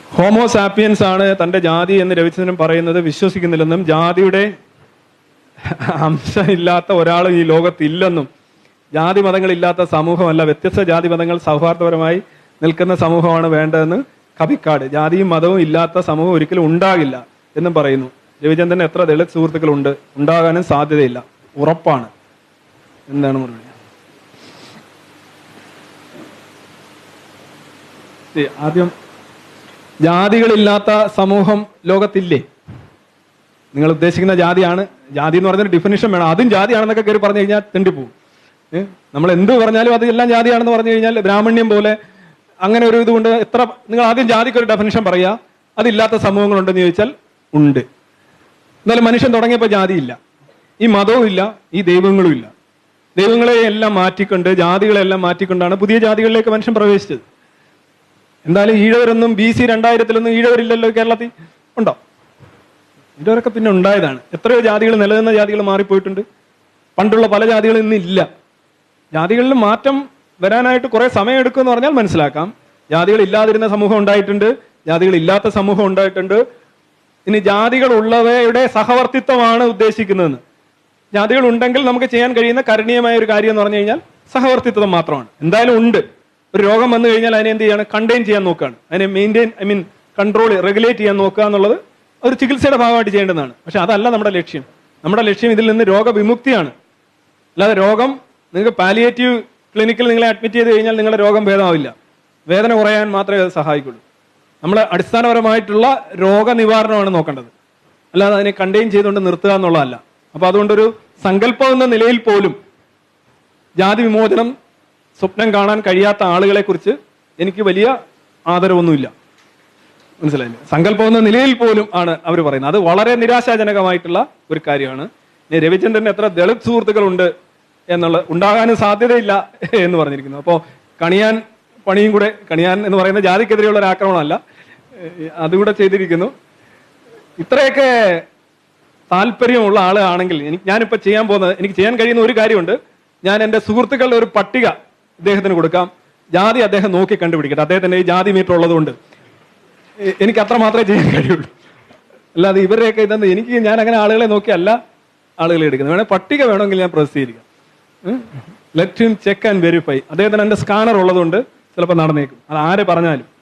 Homo sapiens ആണ് തന്റെ ജാതി എന്ന് രവിചന്ദ്രൻ പറയുന്നത് വിശ്വസിക്കുന്നില്ലെന്നും ജാതിയുടെ അംശം ഇല്ലാത്ത ഒരാളും ഈ ലോകത്തില്ലെന്നും ജാതി മതങ്ങളില്ലാത്ത സമൂഹമല്ല വ്യത്യസ്ത ജാതി മതങ്ങൾ സൗഹാർദ്ദപരമായി നിൽക്കുന്ന സമൂഹമാണ് വേണ്ടതെന്ന് കവിക്കാട് ജാതിയും മതവും ഇല്ലാത്ത സമൂഹം ഒരിക്കലും ഉണ്ടാകില്ല എന്നും പറയുന്നു രവിചന്ദ്രൻ എത്ര ദളിത് സുഹൃത്തുക്കളുണ്ട് ഉണ്ടാകാനും സാധ്യതയില്ല ഉറപ്പാണ് എന്താണ് മറുപടി ഈ ആദ്യം ജാതികളില്ലാത്ത സമൂഹം ലോകത്തില്ലേ നിങ്ങൾ ഉദ്ദേശിക്കുന്ന ജാതിയാണ് ജാതി എന്ന് പറഞ്ഞൊരു ഡിഫിനിഷൻ വേണം അതും ജാതിയാണെന്നൊക്കെ കയറി പറഞ്ഞു കഴിഞ്ഞാൽ തെണ്ടിപ്പോവും ഏ? നമ്മൾ എന്ത് പറഞ്ഞാലും അത് എല്ലാം ജാതിയാണെന്ന് പറഞ്ഞു കഴിഞ്ഞാൽ ബ്രാഹ്മണ്യം പോലെ അങ്ങനെ ഒരു ഇതുകൊണ്ട് എത്ര നിങ്ങൾ ആദ്യം ജാതിക്ക് ഒരു ഡെഫിനിഷൻ പറയുക അതില്ലാത്ത സമൂഹങ്ങളുണ്ടെന്ന് ചോദിച്ചാൽ ഉണ്ട് എന്നാലും മനുഷ്യൻ തുടങ്ങിയപ്പോൾ ജാതിയില്ല ഈ മതവും ഇല്ല ഈ ദൈവങ്ങളും ഇല്ല ദൈവങ്ങളെ എല്ലാം മാറ്റിക്കൊണ്ട് ജാതികളെല്ലാം മാറ്റിക്കൊണ്ടാണ് പുതിയ ജാതികളിലേക്ക് മനുഷ്യൻ പ്രവേശിച്ചത് എന്തായാലും ഈഴവരൊന്നും ബി സി രണ്ടായിരത്തിലൊന്നും ഈഴവരില്ലല്ലോ കേരളത്തിൽ ഉണ്ടോ ഈഴവരൊക്കെ പിന്നെ ഉണ്ടായതാണ് എത്രയോ ജാതികൾ നിലനിന്ന ജാതികൾ മാറിപ്പോയിട്ടുണ്ട് പണ്ടുള്ള പല ജാതികളും ഇന്നില്ല ജാതികളിൽ മാറ്റം വരാനായിട്ട് കുറെ സമയം എടുക്കുമെന്ന് പറഞ്ഞാൽ മനസ്സിലാക്കാം ജാതികൾ ഇല്ലാതിരുന്ന സമൂഹം ഉണ്ടായിട്ടുണ്ട് ജാതികൾ ഇല്ലാത്ത സമൂഹം ഉണ്ടായിട്ടുണ്ട് ഇനി ജാതികൾ ഉള്ളവയുടെ സഹവർത്തിത്വമാണ് ഉദ്ദേശിക്കുന്നതെന്ന് ജാതികൾ ഉണ്ടെങ്കിൽ നമുക്ക് ചെയ്യാൻ കഴിയുന്ന കരണീയമായ ഒരു കാര്യം എന്ന് പറഞ്ഞു കഴിഞ്ഞാൽ സഹവർത്തിത്വം മാത്രമാണ് എന്തായാലും ഉണ്ട് ഒരു രോഗം വന്നു കഴിഞ്ഞാൽ അതിനെ എന്ത് ചെയ്യാണ് കണ്ടെയ്ൻ ചെയ്യാൻ നോക്കുകയാണ് അതിനെ maintain I mean control regulate ചെയ്യാൻ നോക്കുക എന്നുള്ളത് ഒരു ചികിത്സയുടെ ഭാഗമായിട്ട് ചെയ്യേണ്ടതാണ് പക്ഷെ അതല്ല നമ്മുടെ ലക്ഷ്യം നമ്മുടെ ലക്ഷ്യം ഇതിൽ നിന്ന് രോഗവിമുക്തിയാണ് അല്ലാതെ രോഗം നിങ്ങൾക്ക് പാലിയേറ്റീവ് ക്ലിനിക്കിൽ നിങ്ങളെ അഡ്മിറ്റ് ചെയ്ത് കഴിഞ്ഞാൽ നിങ്ങളുടെ രോഗം ഭേദമാവില്ല വേദന കുറയാൻ മാത്രമേ അത് സഹായിക്കുള്ളൂ നമ്മൾ അടിസ്ഥാനപരമായിട്ടുള്ള രോഗനിവാരണമാണ് നോക്കേണ്ടത് അല്ലാതെ അതിനെ കണ്ടെയ്ൻ ചെയ്തുകൊണ്ട് നിർത്തുക എന്നുള്ളതല്ല അപ്പൊ അതുകൊണ്ടൊരു സങ്കല്പം എന്ന നിലയിൽ പോലും ജാതി വിമോചനം സ്വപ്നം കാണാൻ കഴിയാത്ത ആളുകളെ കുറിച്ച് എനിക്ക് വലിയ ആദരവൊന്നുമില്ല മനസ്സിലായില്ലേ സങ്കല്പം എന്ന നിലയിൽ പോലും ആണ് അവർ പറയുന്നത് അത് വളരെ നിരാശാജനകമായിട്ടുള്ള ഒരു കാര്യമാണ് ഇനി രവിചന്ദ്രന് എത്ര ദളിത് സുഹൃത്തുക്കളുണ്ട് എന്നുള്ള ഉണ്ടാകാനും സാധ്യതയില്ല എന്ന് പറഞ്ഞിരിക്കുന്നു അപ്പോൾ കണിയാൻ പണിയും കൂടെ കണിയാൻ എന്ന് പറയുന്ന ജാതിക്കെതിരെയുള്ള ഒരു ആക്രമണമല്ല ഏഹ് അതുകൂടെ ചെയ്തിരിക്കുന്നു ഇത്രയൊക്കെ താല്പര്യമുള്ള ആളാണെങ്കിൽ എനിക്ക് ഞാനിപ്പോൾ ചെയ്യാൻ പോകുന്നത് എനിക്ക് ചെയ്യാൻ കഴിയുന്ന ഒരു കാര്യമുണ്ട് ഞാൻ എൻ്റെ സുഹൃത്തുക്കളുടെ ഒരു പട്ടിക ഇദ്ദേഹത്തിന് കൊടുക്കാം ജാതി അദ്ദേഹം നോക്കി കണ്ടുപിടിക്കട്ടെ അദ്ദേഹത്തിന്റെ ഈ ജാതി മീറ്റർ ഉള്ളതുകൊണ്ട് എ- എനിക്ക് അത്ര മാത്രമേ ചെയ്യാൻ കഴിയുള്ളൂ അല്ലാതെ ഇവരെയൊക്കെ ഇതെന്ന് എനിക്ക് ഞാൻ അങ്ങനെ ആളുകളെ നോക്കിയല്ല ആളുകളെ എടുക്കുന്നത് വേണേൽ പട്ടിക വേണമെങ്കിൽ ഞാൻ പ്രസിദ്ധീകരിക്കാം let him check and verify അദ്ദേഹത്തിന് എൻ്റെ സ്കാനർ ഉള്ളതുകൊണ്ട് ചിലപ്പോൾ നടന്നേക്കും അത് ആര് പറഞ്ഞാലും